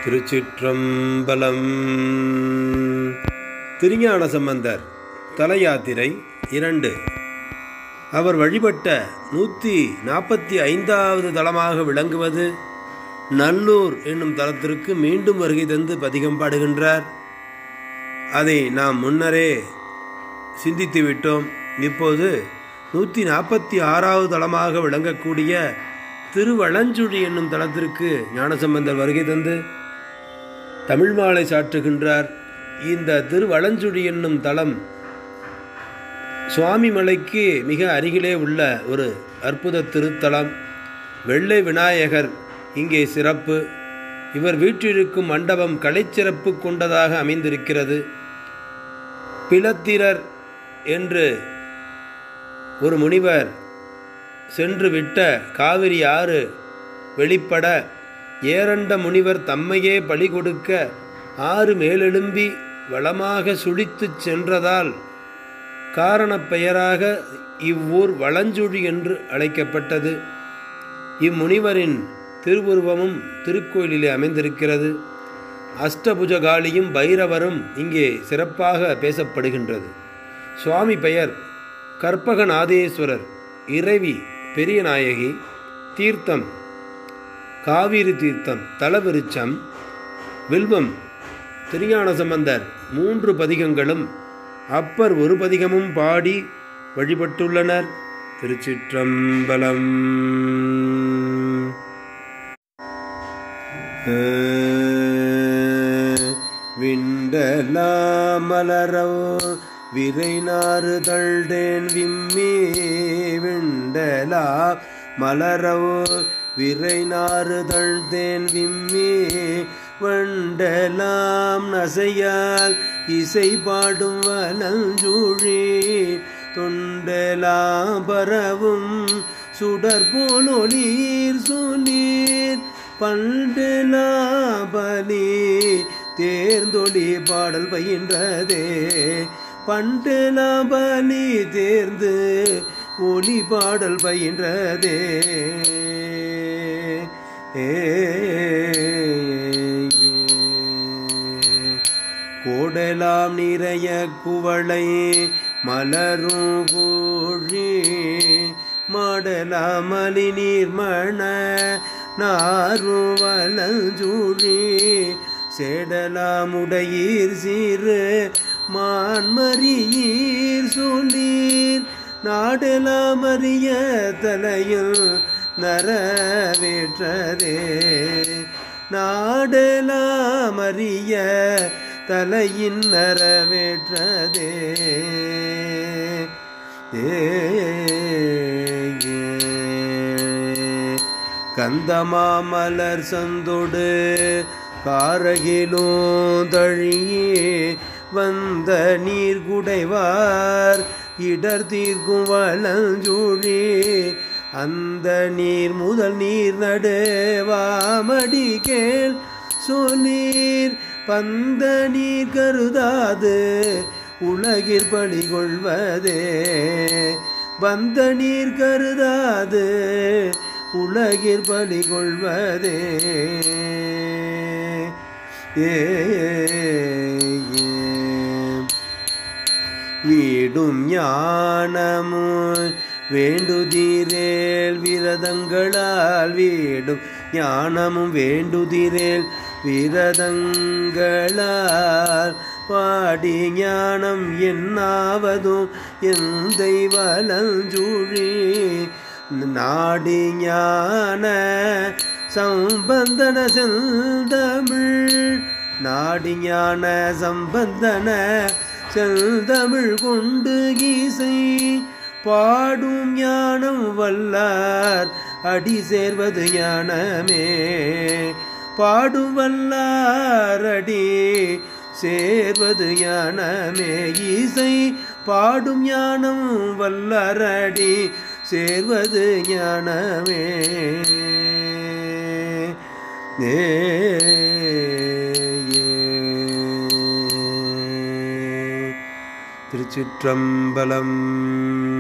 திருச்சிற்றம்பலம் திருஞான சம்பந்தர் தல யாத்திரை இரண்டு அவர் வழிபட்ட நூற்றி நாற்பத்தி ஐந்தாவது தலமாக விளங்குவது நல்லூர் என்னும் தலத்திற்கு மீண்டும் வருகை தந்து பதிகம் பாடுகின்றார் அதை நாம் முன்னரே சிந்தித்து விட்டோம் இப்போது நூற்றி நாற்பத்தி ஆறாவது தலமாக விளங்கக்கூடிய திருவளஞ்சுழி என்னும் தலத்திற்கு ஞானசம்பந்தர் வருகை தந்து தமிழ் மாலை சாற்றுகின்றார் இந்த திருவளஞ்சுழி என்னும் தலம் சுவாமி மலைக்கு மிக அருகிலே உள்ள ஒரு அற்புத திருத்தலம் வெள்ளை விநாயகர் இங்கே சிறப்பு இவர் வீற்றிருக்கும் மண்டபம் கலைச்சிறப்பு கொண்டதாக அமைந்திருக்கிறது பிளத்திரர் என்று ஒரு முனிவர் சென்று விட்ட காவிரி ஆறு வெளிப்பட ஏரண்ட முனிவர் தம்மையே பலி கொடுக்க ஆறு மேலெழும்பி வளமாக சுழித்துச் சென்றதால் காரணப் பெயராக இவ்வூர் வளஞ்சுழி என்று அழைக்கப்பட்டது இம்முனிவரின் திருவுருவமும் திருக்கோயிலிலே அமைந்திருக்கிறது அஷ்டபுஜகாளியும் பைரவரும் இங்கே சிறப்பாக பேசப்படுகின்றது சுவாமி பெயர் கற்பகநாதேஸ்வரர் இறைவி பெரிய நாயகி தீர்த்தம் காவிரி தீர்த்தம் தலவிருச்சம் வில்வம் திருஞான சம்பந்தர் மூன்று பதிகங்களும் அப்பர் ஒரு பதிகமும் பாடி வழிபட்டுள்ளனர் திருச்சிற்றம்பலம் விண்டலாமலரோ விரை நாறு தழ்டேன் விம்மி விண்டலா மலரவோ விரை நாறு தழ்தேன் விம்மி வண்டலாம் நசையால் இசை பாடும் வலஞ்சூழி தொண்டலாம் பரவும் சுடர் போல் ஒளீர் சொல்லீர் பண்டலாபலி தேர்ந்தொளி பாடல் பயின்றதே பண்டலாபலி தேர்ந்து ஒளி பாடல் பயின்றதே ஏ கோடலாம் நிறைய குவளை மலரும் கோழி மாடலாமலி நீர்மண நாரும் வலஞ்சூழி சேடலாமுடையீர் சீரு மான்மரியீர் சொல்லீர் நாடலாமறிய தலையில் நரவேற்றதே நாடலாமறிய தலையின் நரவேற்றதே கந்தமாமலர் சந்தொடு காரகிலும் தழியே வந்த நீர் குடைவார் இடர் தீர்க்கும் வளஞ்சூழி அந்த நீர் முதல் நீர் நடுவாமடி கேள் சொன்னீர் பந்த நீர் கருதாது உலகிற் பழி கொள்வதே வந்த நீர் கருதாது உலகிற் பலி கொள்வதே ஏ வீடும் ஞானமும் வேண்டுதீரேல் விரதங்களால் வீடும் ஞானமும் வேண்டுதீரேல் விரதங்களால் பாடி ஞானம் என்னாவதும் எந்தை வலஞ்சூழி நாடி ஞான சம்பந்தன செந்தமிழ் நாடி ஞான சம்பந்தன செந்தமிழ் கொண்டு கீசை பாடும் ஞானம் வல்லார் அடி சேர்வது ஞானமே பாடும் வல்லார் அடி சேர்வது ஞானமே இசை பாடும் ஞானம் வல்லாரடி சேர்வது ஞானமே ஏ திருச்சிற்றம்பலம்